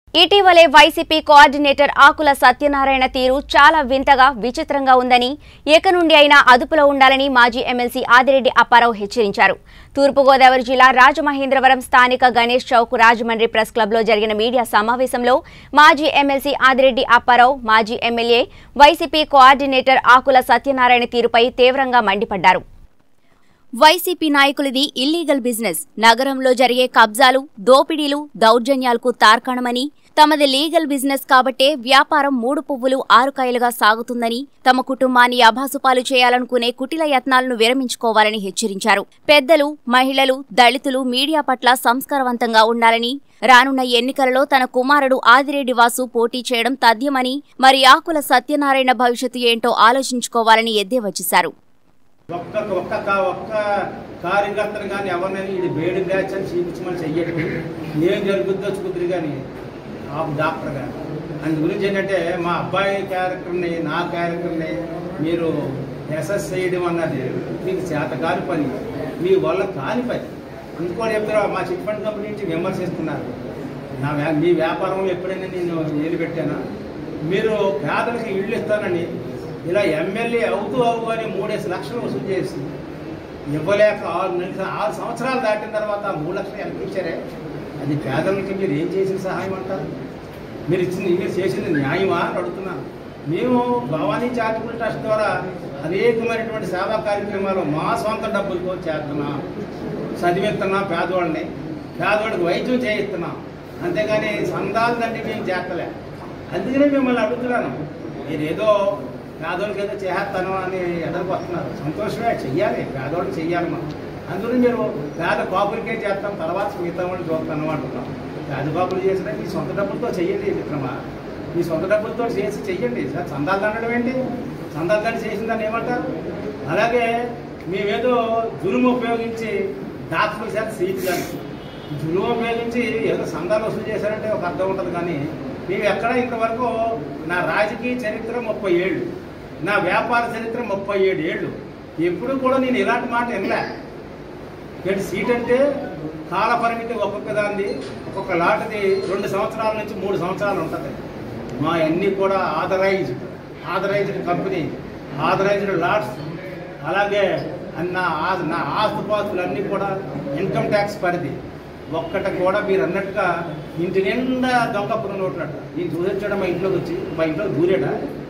ఇటీవలే YCP coordinator Akula Satyanarayana తీరు చాలా వింతగా విచిత్రంగా ఉందని ఏక నుండి అయినా అదుపులో ఉండాలని మాజీ ఎమ్మెల్సీ ఆదిరెడ్డి అప్పారావు హెచ్చరించారు తూర్పుగోదావరి జిల్లా రాజమహేంద్రవరం స్థానిక గణేష్ చౌక్ రాజమండ్రి ప్రెస్ క్లబ్లో జరిగిన మీడియా సమావేశంలో మాజీ ఎమ్మెల్సీ ఆదిరెడ్డి అప్పారావు మాజీ MLA YCP coordinator Akula Satyanarayana తీరుపై తీవ్రంగా మండిపడ్డారు వైసీపీ నాయకులది ఇల్లీగల్ బిజినెస్ నగరంలో జరిగే కబ్జాలు దోపిడీలు దౌర్జన్యాలకు తార్కాణమని తమది లీగల్ బిజినెస్ కాబట్టే వ్యాపారం మూడు పువ్వులు ఆరు కాయలుగా సాగుతుందని తమ కుటుంబాన్ని అభాసుపాలు చేయాలనుకునే కుటిల యత్నాలను విరమించుకోవాలని హెచ్చరించారు పెద్దలు మహిళలు దళితులు మీడియా పట్ల సంస్కారవంతంగా ఉండాలని రానున్న ఎన్నికలలో తన కుమారుడు ఆదిరెడ్డి వాసు పోటీ చేయడం తథ్యమని మరి ఆకుల సత్యనారాయణ భవిష్యత్తు ఏంటో ఆలోచించుకోవాలని ఎద్దేవా చేశారు ఒక్క ఒక్క కా- ఒక్క కార్యకర్తను కానీ ఎవరినైనా ఇది బేడి బ్యాచ్ అని చూపించమని చెయ్యడు ఏం జరుగుద్దో చూద్దరు కానీ ఆ డాక్టర్ గారు అందు గురించి ఏంటంటే మా అబ్బాయి క్యారెక్టర్ని నా క్యారెక్టర్ని మీరు ఎస్ఎస్ చేయడం అన్నది మీకు చేత కాని పని మీ వల్ల కాని పని ఇంకోటి చెప్తారు మా చిట్ ఫండ్ కంపెనీ నుంచి విమర్శిస్తున్నారు నా వ్యా- మీ వ్యాపారంలో ఎప్పుడైనా నేను ఏలు పెట్టానా మీరు పేదలకు ఇళ్ళు ఇస్తానని ఇలా ఎమ్మెల్యే అవుతూ అవు అని మూడేసి లక్షలు వసూలు చేసి ఇవ్వలేక ఆరు నెలలు ఆరు సంవత్సరాలు దాటిన తర్వాత ఆ మూడు లక్షలు ఎంత ఇచ్చారే అది పేదలకి మీరు ఏం చేసిన సహాయం అంటారు మీరు ఇచ్చింది మీరు చేసింది న్యాయమా అని అడుగుతున్నాను మేము భవానీ చారిటబుల్ ట్రస్ట్ ద్వారా అనేకమైనటువంటి సేవా కార్యక్రమాలు మా సొంత డబ్బులతో చేస్తున్నాం చదివిస్తున్నాం పేదవాళ్ళని పేదవాడికి వైద్యం చేయిస్తున్నాం అంతేగాని సందాలు తండ్రి మేము చేస్తలే అందుకనే మిమ్మల్ని అడుగుతున్నాను మీరు ఏదో పేదోళ్ళకి ఏదో చేస్తాను అని ఎదరికి వస్తున్నారు సంతోషమే చెయ్యాలి పేదోళ్ళకి చెయ్యాలి మనం అందుకని మీరు పేద కాపులకే చేస్తాం తర్వాత మిగతా వాళ్ళు చూస్తాను అంటున్నాం పేద కాపులు చేసినా మీ సొంత డబ్బులతో చెయ్యండి మిత్రమా మీ సొంత డబ్బులతో చేసి చెయ్యండి సార్ చందాలు దండడం ఏంటి చందాలు దండి చేసిన దాన్ని ఏమంటారు అలాగే మేమేదో జులుము ఉపయోగించి డాక్టర్ల చేత సీట్ కానీ జులుము ఉపయోగించి ఏదో సందాలు వసూలు చేశారంటే ఒక అర్థం ఉంటుంది కానీ మేము ఎక్కడ ఇంతవరకు నా రాజకీయ చరిత్ర ముప్పై ఏళ్ళు నా వ్యాపార చరిత్ర ముప్పై ఏడు ఏళ్ళు ఎప్పుడు కూడా నేను ఇలాంటి మాట వినలే ఇక్కడ సీట్ అంటే కాల పరిమితి ఒక్కొక్క దాన్ని ఒక్కొక్క లాట్ది రెండు సంవత్సరాల నుంచి మూడు సంవత్సరాలు ఉంటుంది మా అన్నీ కూడా authorized authorized company authorized lots అలాగే అన్న ఆ- నా ఆస్తుపాస్తులు అన్నీ కూడా ఇన్కమ్ ట్యాక్స్ పరిధి ఒక్కటి కూడా మీరు అన్నట్టుగా ఇంటి నిండా దొంగ పురుగు నోట్లట ఈ చూసొచ్చాడు మా ఇంట్లోకి వచ్చి మా ఇంట్లో దూరేట